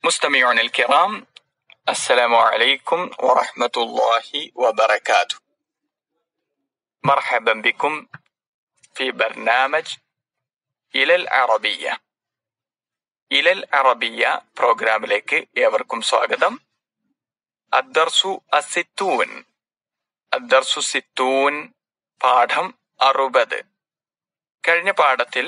مستمعون الكرام السلام عليكم ورحمة الله وبركاته مرحبا بكم في برنامج إلى العربية إلى العربية പ്രോഗ്രാമിലേക്ക് ഏവർക്കും സ്വാഗതം അദ്ദർസു അസിത്തൂൻ അദ്ദർസു സിത്തൂൻ പാഠം അറുപത് കഴിഞ്ഞ പാഠത്തിൽ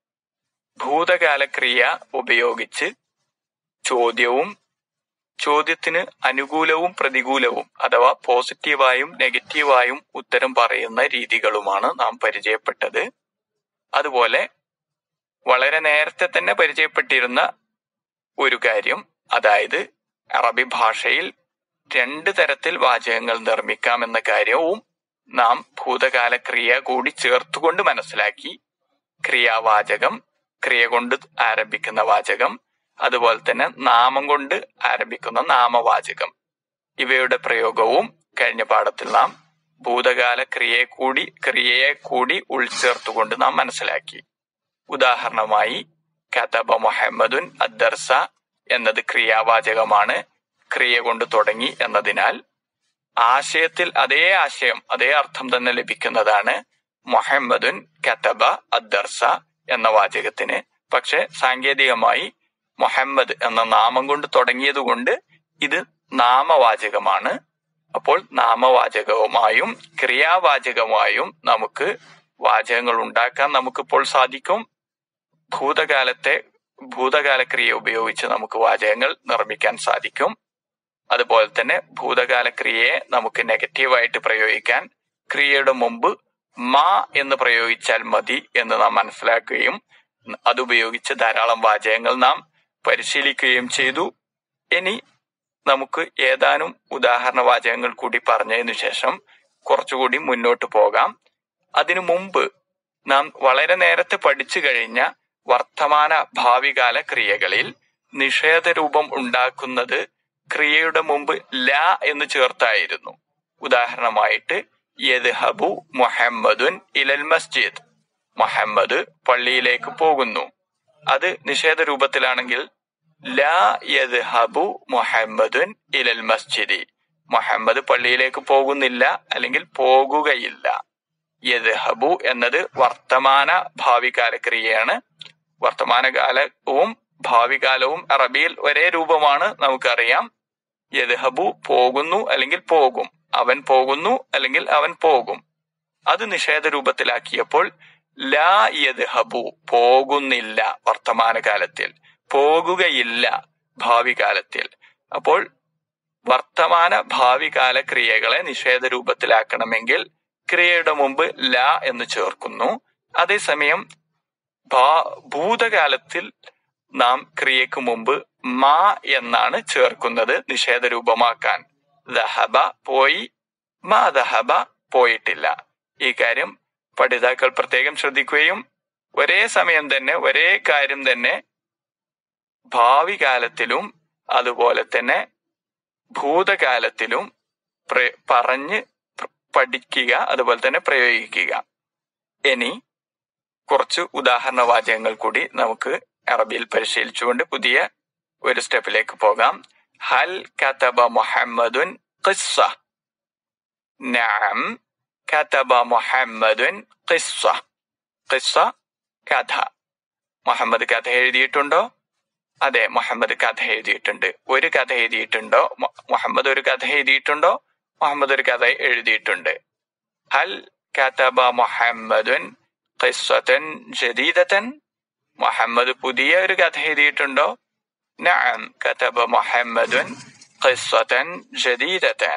ഭൂതകാലക്രിയ ഉപയോഗിച്ച് ചോദ്യവും ചോദ്യത്തിന് അനുകൂലവും പ്രതികൂലവും അഥവാ പോസിറ്റീവായും നെഗറ്റീവായും ഉത്തരം പറയുന്ന രീതികളുമാണ് നാം പരിചയപ്പെട്ടത് അതുപോലെ വളരെ നേരത്തെ തന്നെ പരിചയപ്പെട്ടിരുന്ന ഒരു കാര്യം അതായത് അറബി ഭാഷയിൽ രണ്ട് തരത്തിൽ വാചകങ്ങൾ നിർമ്മിക്കാമെന്ന കാര്യവും നാം ഭൂതകാല ക്രിയ കൂടി ചേർത്തുകൊണ്ട് മനസ്സിലാക്കി ക്രിയാവാചകം ക്രിയ കൊണ്ട് ആരംഭിക്കുന്ന വാചകം അതുപോലെ തന്നെ നാമം കൊണ്ട് ആരംഭിക്കുന്ന നാമവാചകം ഇവയുടെ പ്രയോഗവും കഴിഞ്ഞ പാഠത്തിൽ നാം ഭൂതകാല ക്രിയയെ കൂടി ക്രിയയെ കൂടി ഉൾച്ചേർത്തുകൊണ്ട് നാം മനസ്സിലാക്കി ഉദാഹരണമായി കതബ മുഹമ്മദുൻ അദ്ദർസ എന്നത് ക്രിയാവാചകമാണ് ക്രിയ കൊണ്ട് തുടങ്ങി എന്നതിനാൽ ആശയത്തിൽ അതേ ആശയം അതേ അർത്ഥം തന്നെ ലഭിക്കുന്നതാണ് മുഹമ്മദുൻ കതബ അദ്ദർസ എന്ന വാചകത്തിന് പക്ഷെ സാങ്കേതികമായി മുഹമ്മദ് എന്ന നാമം കൊണ്ട് തുടങ്ങിയതുകൊണ്ട് ഇത് നാമവാചകമാണ് അപ്പോൾ നാമവാചകവുമായും ക്രിയാവാചകമായും നമുക്ക് വാചകങ്ങൾ ഉണ്ടാക്കാൻ നമുക്കിപ്പോൾ സാധിക്കും ഭൂതകാലത്തെ ഭൂതകാല ക്രിയ ഉപയോഗിച്ച് നമുക്ക് വാചകങ്ങൾ നിർമ്മിക്കാൻ സാധിക്കും അതുപോലെ തന്നെ ഭൂതകാല ക്രിയയെ നമുക്ക് നെഗറ്റീവായിട്ട് പ്രയോഗിക്കാൻ ക്രിയയുടെ മുമ്പ് മാ എന്ന് പ്രയോഗിച്ചാൽ മതി എന്ന് നാം മനസ്സിലാക്കുകയും അതുപയോഗിച്ച് ധാരാളം വാചകങ്ങൾ നാം പരിശീലിക്കുകയും ചെയ്തു ഇനി നമുക്ക് ഏതാനും ഉദാഹരണ വാചകങ്ങൾ കൂടി പറഞ്ഞതിനു ശേഷം കുറച്ചുകൂടി മുന്നോട്ട് പോകാം അതിനു മുമ്പ് നാം വളരെ നേരത്തെ പഠിച്ചു കഴിഞ്ഞ വർത്തമാന ഭാവികാല ക്രിയകളിൽ നിഷേധ രൂപം ഉണ്ടാക്കുന്നത് ക്രിയയുടെ മുമ്പ് ല എന്ന് ചേർത്തായിരുന്നു ഉദാഹരണമായിട്ട് യദ്ഹബു മുഹമ്മദുൻ ഇലൽ മസ്ജിദ് മുഹമ്മദ് പള്ളിയിലേക്ക് പോകുന്നു അത് നിഷേധ രൂപത്തിലാണെങ്കിൽ ലാ യദ്ഹബു മുഹമ്മദുൻ ഇലൽ മസ്ജിദി മുഹമ്മദ് പള്ളിയിലേക്ക് പോകുന്നില്ല അല്ലെങ്കിൽ പോകുകയില്ല യദ്ഹബു എന്നത് വർത്തമാന ഭാവികാല ക്രിയയാണ് വർത്തമാനകാലവും ഭാവികാലവും അറബിയിൽ ഒരേ രൂപമാണ് നമുക്കറിയാം യദ്ഹബു പോകുന്നു അല്ലെങ്കിൽ പോകും അവൻ പോകുന്നു അല്ലെങ്കിൽ അവൻ പോകും അത് നിഷേധ രൂപത്തിലാക്കിയപ്പോൾ ലാ യദ്ഹബു പോകുന്നില്ല വർത്തമാനകാലത്തിൽ പോകുകയില്ല ഭാവി കാലത്തിൽ അപ്പോൾ വർത്തമാന ഭാവികാല ക്രിയകളെ നിഷേധ രൂപത്തിലാക്കണമെങ്കിൽ ക്രിയയുടെ മുമ്പ് ല എന്ന് ചേർക്കുന്നു അതേസമയം ഭൂതകാലത്തിൽ നാം ക്രിയക്ക് മുമ്പ് മാ എന്നാണ് ചേർക്കുന്നത് നിഷേധ രൂപമാക്കാൻ ദഹബ പോയി മാ ദഹബ പോയിട്ടില്ല ഈ കാര്യം പഠിതാക്കൾ പ്രത്യേകം ശ്രദ്ധിക്കുകയും ഒരേ സമയം തന്നെ ഒരേ കാര്യം തന്നെ ഭാവി കാലത്തിലും അതുപോലെ തന്നെ ഭൂതകാലത്തിലും പറഞ്ഞ് പഠിക്കുക അതുപോലെ തന്നെ പ്രയോഗിക്കുക ഇനി കുറച്ച് ഉദാഹരണ വാചകങ്ങൾ കൂടി നമുക്ക് അറബിയിൽ പരിശീലിച്ചുകൊണ്ട് പുതിയ ഒരു സ്റ്റെപ്പിലേക്ക് പോകാം ഹൽ കതബ മുഹമ്മദുൻ ഖിസ്സ നഅം കതബ മുഹമ്മദുൻ ഖിസ്സ ഖിസ്സ കഥ മുഹമ്മദ് കഥ എഴുതിയിട്ടുണ്ടോ അതെ മുഹമ്മദ് കഥ എഴുതിയിട്ടുണ്ട് ഒരു കഥ എഴുതിയിട്ടുണ്ടോ മുഹമ്മദ് ഒരു കഥ എഴുതിയിട്ടുണ്ടോ മുഹമ്മദ് ഒരു കഥ എഴുതിയിട്ടുണ്ട് ഹൽ കതബ മുഹമ്മദുൻ ഖിസ്സതൻ ജദീദതൻ മുഹമ്മദ് പുതിയ ഒരു കഥ എഴുതിയിട്ടുണ്ടോ നഅം കതബ മുഹമ്മദുൻ ഖിസ്സതൻ ജദീദതൻ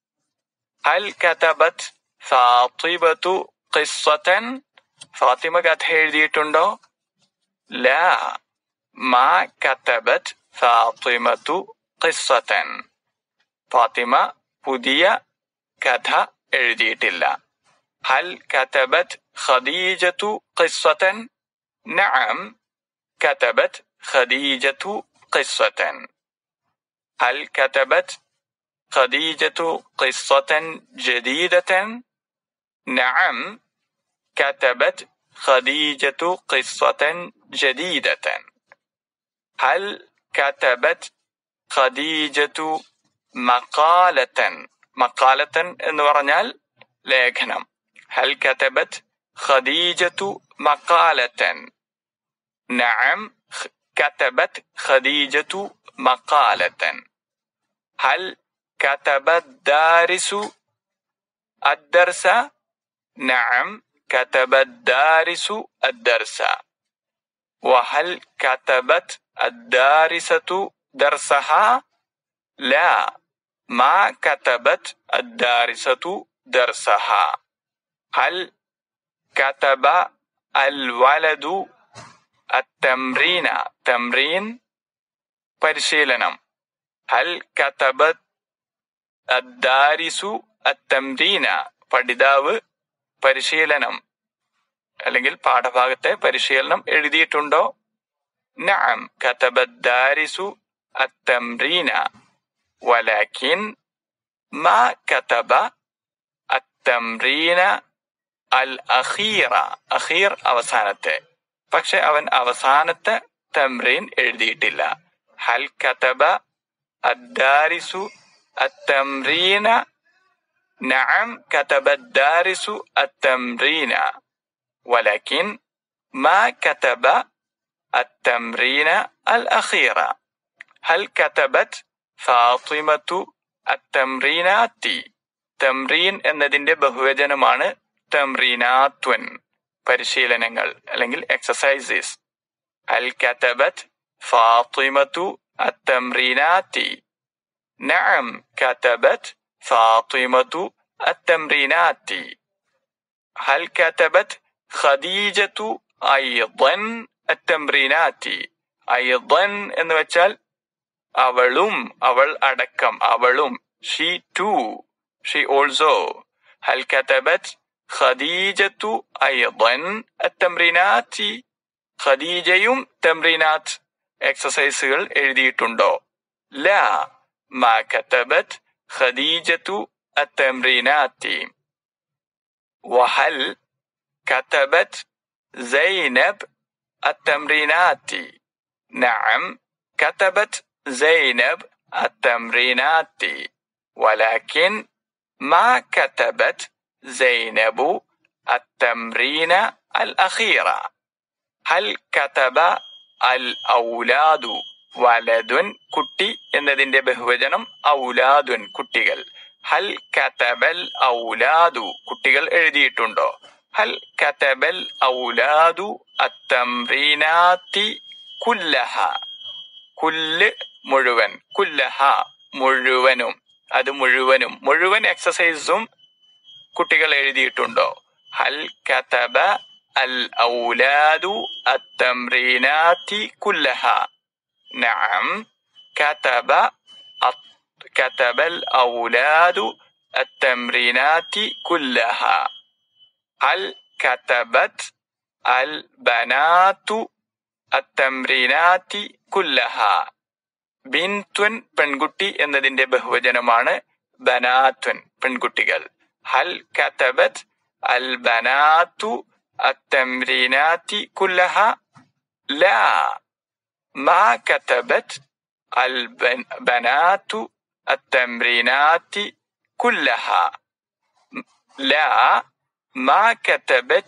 ഹൽ കതബത് ഫാത്തിബത്തു ഖിസ്സതൻ ഫാത്തിമ കഥ എഴുതിയിട്ടുണ്ടോ ലാ മാ കതബത് ഫാത്തിമത്തു ഖിസ്സതൻ ഫാത്തിമ പുതിയ കഥ എഴുതിയിട്ടില്ല ഹൽ കതബത് ഖദീജത്തു ഖിസ്സതൻ നഅം കതബത് ഖദീജത്തു ഖിസ്സതൻ ഹൽ കതബത് ഖദീജത്തു ഖിസ്സതൻ ജദീദതൻ നഅം കതബത് ഖദീജത്തു ഖിസ്സതൻ ജദീദതൻ هل كتبت ഖദീജത്തു മക്കാലത്തൻ മക്കാലത്തൻ എന്ന് പറഞ്ഞാൽ ലേഖനം ഹൽ കതബത് ഖദീജത്തു മക്കാലത്തൻ നഅം كتبت خديجة مقالة هل كتب الدارس الدرس نعم كتب الدارس الدرس وهل كتبت الدارسة درسها لا ما كتبت الدارسة درسها هل كتب الولد التمرين تمرين പരിശീലനം ഹൽ കതബത് അദ്ദാരിസു അത്തംരീന പഠിതാവ് പരിശീലനം അല്ലെങ്കിൽ പാഠഭാഗത്തെ പരിശീലനം എഴുതിയിട്ടുണ്ടോ നഅം കതബദ്ദാരിസു അത്തംരീന വലാക്കിൻ മാ കതബ അത്തംരീന അൽ അഖീറ അഖീർ അവസാനത്തെ പക്ഷെ അവൻ അവസാനത്തെ തംറീൻ എഴുതിയിട്ടില്ല ഹൽ കതബ അദ്ദാരിസു അത്തംറീന നഅം കതബ അദ്ദാരിസു അത്തംറീന ولكن ما كتب التمرين الأخير هل كتبت فاطمة التمرينات തംറീൻ എന്നതിന്റെ ബഹുവചനമാണ് തംറീനാത്വൻ പരിശീലനങ്ങൾ അല്ലെങ്കിൽ എക്സസൈസസ് അൽ കതബത് ഫാത്തിമത്തു അത്തംറീനാത്തി നഅം കതബത് ഫാത്തിമത്തു അത്തംറീനാത്തി ഹൽ കതബത് ഖദീജത്തു അയ്ദൻ അത്തംറീനാത്തി അയ്ദൻ എന്ന് വെച്ചാൽ അവളും അവൾ അടക്കം അവളും ഷീ ടു ഷീ ഓൾസോ ഹൽ കതബത് ഖദീജത്തു അയ്ദൻ അത്തംറീനാത്തി ഖദീജയും തംറീനാത്ത് എക്സസൈസുകൾ എഴുതിയിട്ടുണ്ടോ ലാ മാ കതബത് ഖദീജത്തു അത്തംറീനാത്തി وهل كتبت زينب التمرينات نعم كتبت زينب التمرينات ولكن ما كتبت زينب التمرين الأخير هل كتب الأولاد വലതുൻ കുട്ടി എന്നതിന്റെ ബഹുവചനം ഔലാദുൻ കുട്ടികൾ ഹൽ കതബൽ ഔലാദു കുട്ടികൾ എഴുതിയിട്ടുണ്ടോ ഹൽ കതബൽ ഔലാദു അത്തംറീനാത്തി കുല്ലഹ കുല്ല് മുഴുവൻ കുല്ലഹ മുഴുവനും അത് മുഴുവനും മുഴുവൻ എക്സസൈസും കുട്ടികൾ എഴുതിയിട്ടുണ്ടോ ഹൽ കതബ അൽ ഔലാദു അത്തംറീനാത്തി കുല്ലഹ നഅം കതബ كتب الأولاد التمرينات كلها هل كتبت البنات التمرينات كلها ബിൻത്വൻ പെൺകുട്ടി എന്നതിന്റെ ബഹുവചനമാണ് ബനാത്വൻ പെൺകുട്ടികൾ ഹൽ കതബത് അൽ ബനാത്തു التمرينات كلها لا ما كتبت البنات التمرينات كلها لا ما كتبت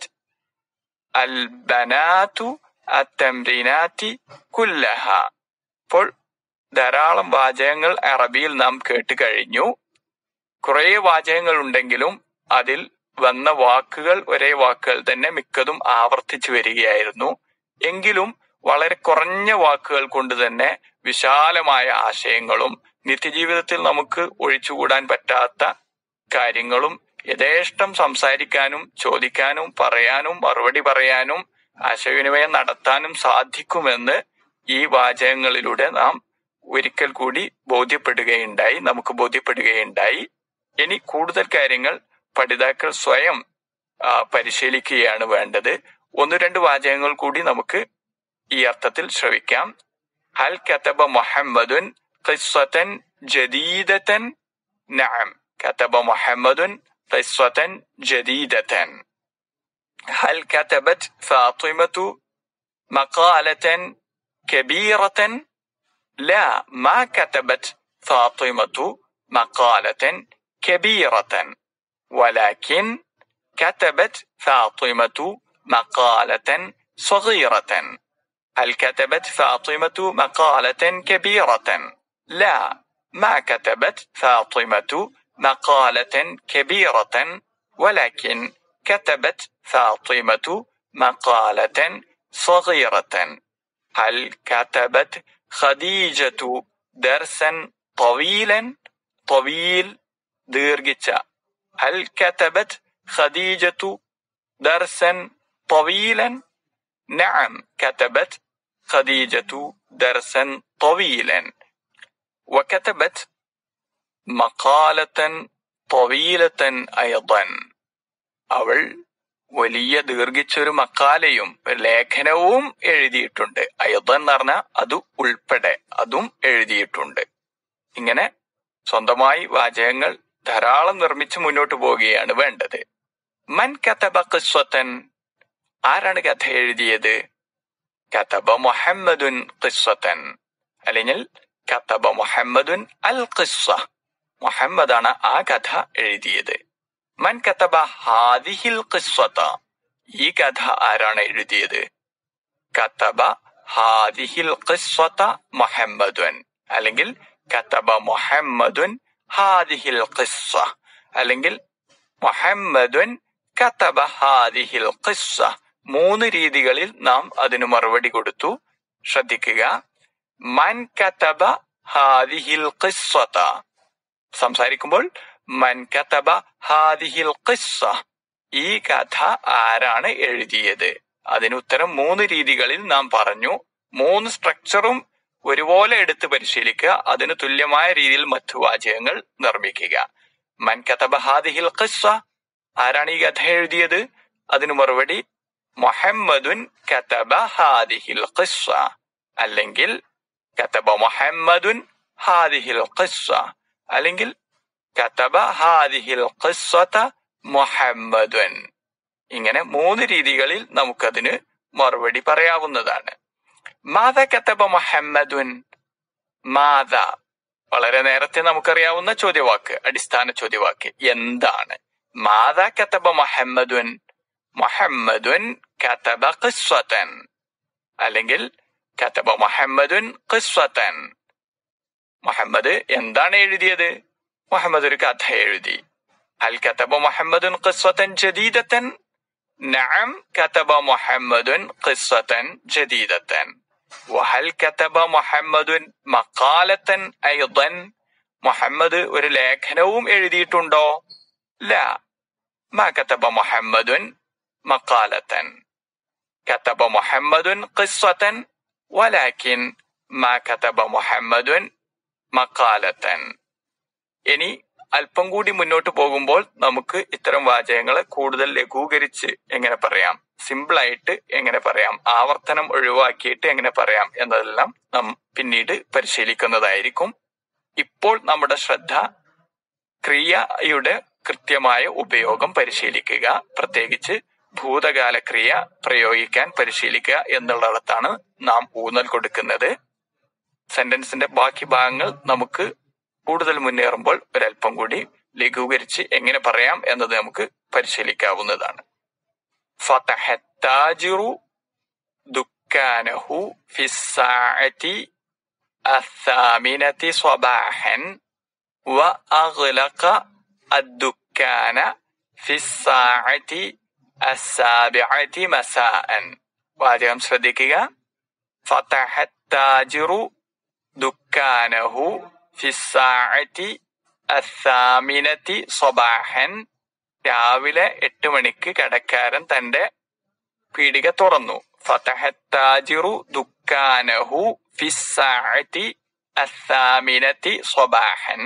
البنات التمرينات كلها അപ്പോൾ ധാരാളം വാചകങ്ങൾ അറബിയിൽ നാം കേട്ട് കഴിഞ്ഞു കുറെ വാചകങ്ങൾ ഉണ്ടെങ്കിലും അതിൽ വന്ന വാക്കുകൾ ഒരേ വാക്കുകൾ തന്നെ മിക്കതും ആവർത്തിച്ചു വരികയായിരുന്നു എങ്കിലും വളരെ കുറഞ്ഞ വാക്കുകൾ കൊണ്ട് തന്നെ വിശാലമായ ആശയങ്ങളും നിത്യജീവിതത്തിൽ നമുക്ക് ഒഴിച്ചുകൂടാൻ പറ്റാത്ത കാര്യങ്ങളും യഥേഷ്ടം സംസാരിക്കാനും ചോദിക്കാനും പറയാനും മറുപടി പറയാനും ആശയവിനിമയം നടത്താനും സാധിക്കുമെന്ന് ഈ വാചകങ്ങളിലൂടെ നാം ഒരിക്കൽ കൂടി ബോധ്യപ്പെടുകയുണ്ടായി നമുക്ക് ബോധ്യപ്പെടുകയുണ്ടായി ഇനി കൂടുതൽ കാര്യങ്ങൾ പഠിതാക്കൾ സ്വയം പരിശീലിക്കുകയാണ് വേണ്ടത് ഒന്ന് രണ്ട് വാചകങ്ങൾ കൂടി നമുക്ക് ഈ അർത്ഥത്തിൽ ശ്രവിക്കാം ഹൽ കതബ മുഹമ്മദുൻ ഖിസ്സതൻ ജദീദതൻ നഅം കതബ മുഹമ്മദുൻ ഖിസ്സതൻ ജദീദതൻ ഹൽ കതബത് ഫാത്തിമതു മഖാലതൻ കബീറതൻ لا ما كتبت فاطمة مقالة كبيرة ولكن كتبت فاطمة مقالة صغيرة هل كتبت فاطمة مقالة كبيرة؟ لا ما كتبت فاطمة مقالة كبيرة ولكن كتبت فاطمة مقالة صغيرة هل كتبت خديجة درسا طويلا طويل ديرجتش هل كتبت خديجة درسا طويلا نعم كتبت خديجة درسا طويلا وكتبت مقالة طويلة أيضا അവൾ വലിയ ദീർഘിച്ചൊരു മക്കാലയും ഒരു ലേഖനവും എഴുതിയിട്ടുണ്ട് അയദ് എന്ന് പറഞ്ഞാൽ അത് ഉൾപ്പെടെ അതും എഴുതിയിട്ടുണ്ട് ഇങ്ങനെ സ്വന്തമായി വാചകങ്ങൾ ധാരാളം നിർമ്മിച്ച് മുന്നോട്ട് പോവുകയാണ് വേണ്ടത് മൻ കതബ ഖിസ്വത്തൻ ആരാണ് കഥ എഴുതിയത് കതബ മുഹമ്മദുൻ ഖിസ്വത്തൻ അല്ലെങ്കിൽ കതബ മുഹമ്മദുൻ അൽ ഖിസ്സ മുഹമ്മദാണ് ആ കഥ എഴുതിയത് മൻ കതബ ഹാദിഹിൽ ഖിസ്വത ഈ കഥ ആരാണ് എഴുതിയത് കതബ ഹാദിഹിൽ ഖിസ്വത മുഹമ്മദുൻ അല്ലെങ്കിൽ കതബ മുഹമ്മദുൻ ഹാദിഹിൽ ഖിസ്സ അല്ലെങ്കിൽ മുഹമ്മദുൻ കതബ ഹാദിഹിൽ ഖിസ്സ മൂന്ന് രീതികളിൽ നാം അതിന് മറുപടി കൊടുത്തു ശ്രദ്ധിക്കുക മൻ കതബ ഹാദിഹിൽ ഖിസ്സത സംസാരിക്കുമ്പോൾ മൻ കതബ ഹാദിഹിൽ ഖിസ്സ ഈ കഥ ആരാണ് എഴുതിയത് അതിന് ഉത്തരം മൂന്ന് രീതികളിൽ നാം പറഞ്ഞു മൂന്ന് സ്ട്രക്ചറും ഒരുപോലെ എടുത്ത് പരിശീലിക്കുക അതിന് തുല്യമായ രീതിയിൽ മറ്റു വാചകങ്ങൾ നിർമ്മിക്കുക മൻ കതബ ഹാദിഹിൽ ഖിസ്സ ആരാണ് ഈ കഥ എഴുതിയത് അതിന് മറുപടി മുഹമ്മദുൻ കതബ ഹാദിഹിൽ ഖിസ്സ അല്ലെങ്കിൽ കതബ മുഹമ്മദുൻ ഹാദിഹിൽ ഖിസ്സ അല്ലെങ്കിൽ കതബ ഹാദിഹിൽ ഖിസ്സത മുഹമ്മദുൻ ഇങ്ങനെ മൂന്ന് രീതികളിൽ നമുക്കതിന് മറുപടി പറയാവുന്നതാണ് മാത കതബ മുഹമ്മദുൻ മാത വളരെ നേരത്തെ നമുക്കറിയാവുന്ന ചോദ്യവാക്ക് അടിസ്ഥാന ചോദ്യവാക്ക് എന്താണ് മാത കതബ മുഹമ്മദുൻ മുഹമ്മദുൻ കതബ ഖിസ്വതൻ അല്ലെങ്കിൽ കതബ മുഹമ്മദുൻ ഖിസ്വതൻ മുഹമ്മദ് എന്താണ് എഴുതിയത് മുഹമ്മദ് ഒരു കഥ എഴുതി هل كتب محمد قصة جديدة؟ نعم كتب محمد قصة جديدة وهل كتب محمد مقالة أيضا؟ മുഹമ്മദ് ഒരു ലേഖനവും എഴുതിയിട്ടുണ്ടോ لا ما كتب محمد مقالة كتب محمد قصة ولكن ما كتب محمد مقالة ഇനി അല്പം കൂടി മുന്നോട്ട് പോകുമ്പോൾ നമുക്ക് ഇത്തരം വാചകങ്ങളെ കൂടുതൽ ലഘൂകരിച്ച് എങ്ങനെ പറയാം സിമ്പിൾ ആയിട്ട് എങ്ങനെ പറയാം ആവർത്തനം ഒഴിവാക്കിയിട്ട് എങ്ങനെ പറയാം എന്നതെല്ലാം നാം പിന്നീട് പരിശീലിക്കുന്നതായിരിക്കും ഇപ്പോൾ നമ്മുടെ ശ്രദ്ധ ക്രിയയുടെ കൃത്യമായ ഉപയോഗം പരിശീലിക്കുക പ്രത്യേകിച്ച് ഭൂതകാല ക്രിയ പ്രയോഗിക്കാൻ പരിശീലിക്കുക എന്നുള്ളിടത്താണ് നാം ഊന്നൽ കൊടുക്കുന്നത് സെന്റൻസിന്റെ ബാക്കി ഭാഗങ്ങൾ നമുക്ക് കൂടുതൽ മുന്നേറുമ്പോൾ ഒരല്പം കൂടി ലഘൂകരിച്ച് എങ്ങനെ പറയാം എന്നത് നമുക്ക് പരിശീലിക്കാവുന്നതാണ് ഫതഹത്താജിറു ദുഃഖാനഹു ഫിസ്സാഅതി الثامنة صباحا وأغلق الدكان في الساعة السابعة مساء വാചകം ശ്രദ്ധിക്കുക فتح التاجر دكانه في الساعة الثامنة صباحا രാവിലെ എട്ട് മണിക്ക് കടക്കാരൻ തന്റെ പീടിക തുറന്നു ഫതഹത്താജിറു ദുഃഖാനഹു ഫിസ്സാഅതി الثامنة صباحا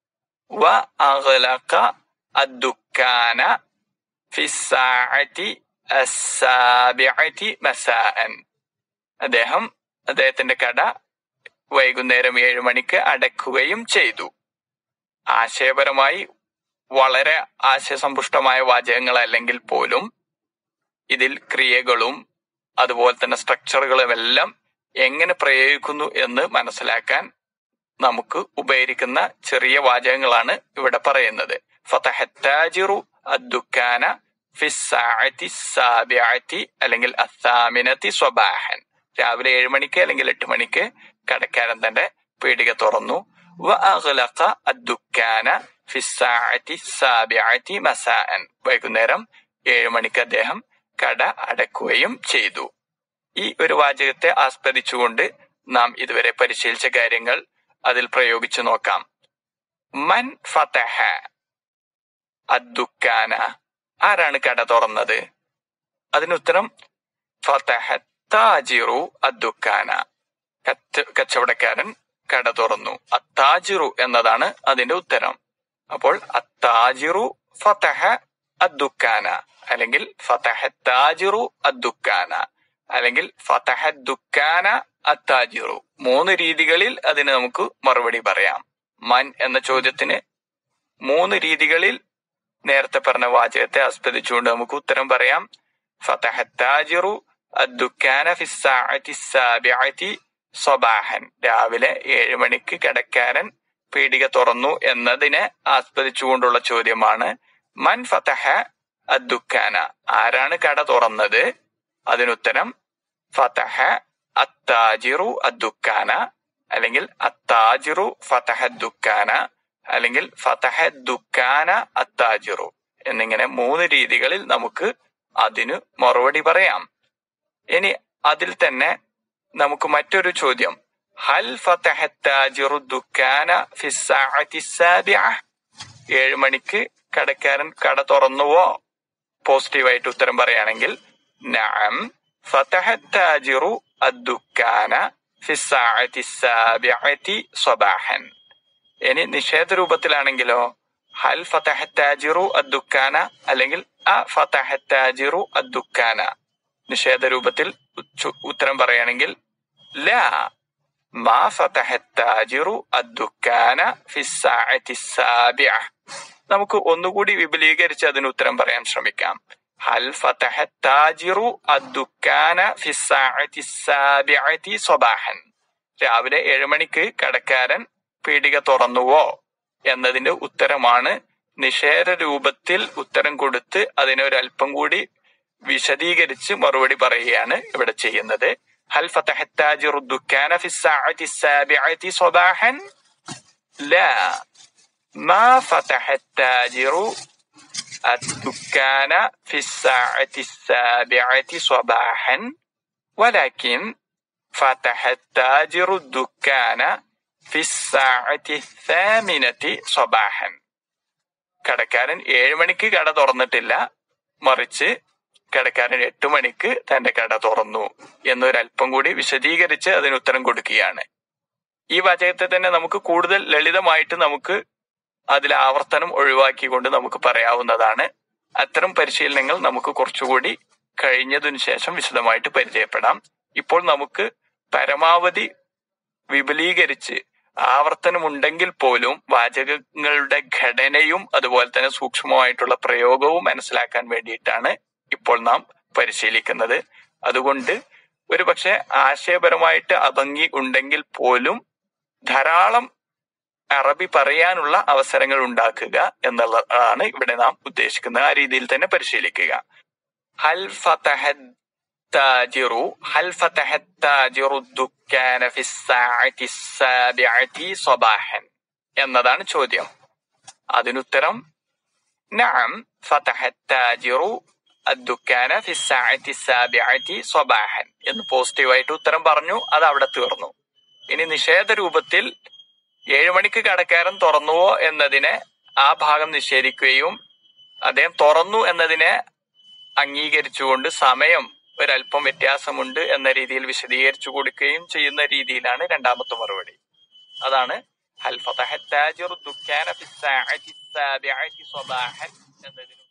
وأغلق الدكان في الساعة السابعة مساء അദ്ദേഹം അദ്ദേഹത്തിന്റെ കട വൈകുന്നേരം ഏഴ് മണിക്ക് അടക്കുകയും ചെയ്തു ആശയപരമായി വളരെ ആശയസമ്പുഷ്ടമായ വാചകങ്ങളല്ലെങ്കിൽ പോലും ഇതിൽ ക്രിയകളും അതുപോലെ തന്നെ സ്ട്രക്ചറുകളും എല്ലാം എങ്ങനെ പ്രയോഗിക്കുന്നു എന്ന് മനസ്സിലാക്കാൻ നമുക്ക് ഉപകരിക്കുന്ന ചെറിയ വാചകങ്ങളാണ് ഇവിടെ പറയുന്നത് ഫതഹത്താജിറു അദ്ദുക്കാന ഫിസ്സാഅത്തി സാബിഅത്തി അല്ലെങ്കിൽ അസാമിനത്തി സ്വബാഹൻ രാവിലെ ഏഴ് മണിക്ക് അല്ലെങ്കിൽ എട്ട് മണിക്ക് കടക്കാരൻ തന്റെ പീടിക തുറന്നു വ അഗ്ലഖ അദ്ദുക്കാന ഫിസ്സാഅത്തി സാബിഅത്തി മസാഅൻ വൈകുന്നേരം ഏഴ് മണിക്ക് അദ്ദേഹം കട അടക്കുകയും ചെയ്തു ഈ ഒരു വാചകത്തെ ആസ്പദിച്ചുകൊണ്ട് നാം ഇതുവരെ പരിശീലിച്ച കാര്യങ്ങൾ അതിൽ പ്രയോഗിച്ചു നോക്കാം മൻ ഫതഹ അദ്ദുക്കാന ആരാണ് കട തുറന്നത് അതിനുത്തരം ഫതഹ താജിറു അദ്ദുക്കാന കച്ച കച്ചവടക്കാരൻ കട തുറന്നു അത്താജിറു എന്നതാണ് അതിന്റെ ഉത്തരം അപ്പോൾ അത്താജിറു ഫതഹ അദ്ദുക്കാന അല്ലെങ്കിൽ ഫതഹ താജിറു അദ്ദുക്കാന അല്ലെങ്കിൽ ഫതഹ ദുക്കാന അത്താജിറു മൂന്ന് രീതികളിൽ അതിന് നമുക്ക് മറുപടി പറയാം മൻ എന്ന ചോദ്യത്തിന് മൂന്ന് രീതികളിൽ നേരത്തെ പറഞ്ഞ വാചകത്തെ ആസ്പദിച്ചുകൊണ്ട് നമുക്ക് ഉത്തരം പറയാം ഫതഹ താജിറു അദ്ദുക്കാന ഫിസ്സാഅത്തി സാബിഅത്തി സ്വബാഹൻ രാവിലെ ഏഴ് മണിക്ക് കടക്കാരൻ പീടിക തുറന്നു എന്നതിനെ ആസ്പദിച്ചുകൊണ്ടുള്ള ചോദ്യമാണ് മൻ ഫതഹ അദ്ദുക്കാന ആരാണ് കട തുറന്നത് അതിനുത്തരം ഫതഹ അത്താജിറു അദ്ദുക്കാന അല്ലെങ്കിൽ അത്താജിറു ഫതഹ ദുക്കാന അല്ലെങ്കിൽ ഫതഹ ദുക്കാന അത്താജിറു എന്നിങ്ങനെ മൂന്ന് രീതികളിൽ നമുക്ക് അതിന് മറുപടി പറയാം ഇനി അതിൽ തന്നെ നമുക്ക് മറ്റൊരു ചോദ്യം ഹൽ ഫതഹ താജിറു ദുക്കാന ഫിസ്സാഅത്തി സാബിഅ ഏഴ് മണിക്ക് കടക്കാരൻ കട തുറന്നുവോ പോസിറ്റീവായിട്ട് ഉത്തരം പറയുകയാണെങ്കിൽ നഅം ഫതഹ താജിറു അദ്ദുക്കാന ഫിസ്സാഅത്തി സാബിഅത്തി സ്വബാഹൻ ഇനി നിഷേധ രൂപത്തിലാണെങ്കിലോ ഹൽ ഫതഹ താജിറു അദ്ദുക്കാന അല്ലെങ്കിൽ അ ഫതഹ താജിറു അദ്ദുക്കാന നിഷേധ രൂപത്തിൽ ഉച്ച- ഉത്തരം പറയുകയാണെങ്കിൽ ലാ മാ ഫതഹ താജിറു അദ്ദുക്കാന ഫിസ്സാഅത്തി സാബിഅ നമുക്ക് ഒന്നുകൂടി വിപുലീകരിച്ച് അതിന് ഉത്തരം പറയാൻ ശ്രമിക്കാം ഹൽ ഫതഹ താജിറു അദ്ദുക്കാന ഫിസ്സാഅത്തി സാബിഅത്തി സ്വബാഹൻ രാവിലെ ഏഴ് മണിക്ക് കടക്കാരൻ പീടിക തുറന്നുവോ എന്നതിന്റെ ഉത്തരമാണ് നിഷേധ രൂപത്തിൽ ഉത്തരം കൊടുത്ത് അതിനെ ഒരു അല്പം കൂടി വിശദീകരിച്ച് മറുപടി പറയുകയാണ് ഇവിടെ ചെയ്യുന്നത് ഹൽ ഫതഹ താജിറു ദുക്കാന ഫിസ്സാഅത്തി സാബിഅത്തി സ്വബാഹൻ ലാ മാ ഫതഹ താജിറു الدكان في الساعة السابعة صباحا ولكن فتح التاجر الدكان في الساعة الثامنة صباحا കടക്കാരൻ ഏഴ് മണിക്ക് കട തുറന്നിട്ടില്ല മറിച്ച് കടക്കാരൻ എട്ട് മണിക്ക് തന്റെ കട തുറന്നു എന്നൊരല്പം കൂടി വിശദീകരിച്ച് അതിന് ഉത്തരം കൊടുക്കുകയാണ് ഈ വാചകത്തെ തന്നെ നമുക്ക് കൂടുതൽ ലളിതമായിട്ട് നമുക്ക് അതിൽ ആവർത്തനം ഒഴിവാക്കിക്കൊണ്ട് നമുക്ക് പറയാവുന്നതാണ് അത്തരം പരിശീലനങ്ങൾ നമുക്ക് കുറച്ചുകൂടി കഴിഞ്ഞതിനു ശേഷം വിശദമായിട്ട് പരിചയപ്പെടാം ഇപ്പോൾ നമുക്ക് പരമാവധി വിപുലീകരിച്ച് ആവർത്തനമുണ്ടെങ്കിൽ പോലും വാചകങ്ങളുടെ ഘടനയും അതുപോലെ തന്നെ സൂക്ഷ്മമായിട്ടുള്ള പ്രയോഗവും മനസ്സിലാക്കാൻ വേണ്ടിയിട്ടാണ് ഇപ്പോൾ നാം പരിശീലിക്കുന്നത് അതുകൊണ്ട് ഒരു പക്ഷെ ആശയപരമായിട്ട് അഭംഗി ഉണ്ടെങ്കിൽ പോലും ധാരാളം അറബി പറയാനുള്ള അവസരങ്ങൾ ഉണ്ടാക്കുക എന്നുള്ളതാണ് ഇവിടെ നാം ഉദ്ദേശിക്കുന്നത് ആ രീതിയിൽ തന്നെ പരിശീലിക്കുക ഹൽ ഫതഹ താജിറു ഹൽ ഫതഹ താജിറു ദുക്കാന ഫി സാഅത്തി സാബിഅതി സ്വബാഹൻ എന്നതാണ് ചോദ്യം അതിനുത്തരം നഅം ഫതഹ താജിറു അദ്ദുക്കാന ഫി സാഅത്തി സാബിഅതി സ്വബാഹൻ എന്ന് പോസിറ്റീവായിട്ട് ഉത്തരം പറഞ്ഞു അത് അവിടെ തീർന്നു ഇനി നിഷേധ രൂപത്തിൽ ഏഴു മണിക്ക് കടക്കാരൻ തുറന്നുവോ എന്നതിനെ ആ ഭാഗം നിഷേധിക്കുകയും അദ്ദേഹം തുറന്നു എന്നതിനെ അംഗീകരിച്ചുകൊണ്ട് സമയം ഒരല്പം വ്യത്യാസമുണ്ട് എന്ന രീതിയിൽ വിശദീകരിച്ചു കൊടുക്കുകയും ചെയ്യുന്ന രീതിയിലാണ് രണ്ടാമത്തെ മറുപടി അതാണ് ഹൽ ഫതഹ താജിറു ദുക്കാന ഫി സാഅത്തി സാബിഅത്തി സ്വബാഹൻ എന്നതിന്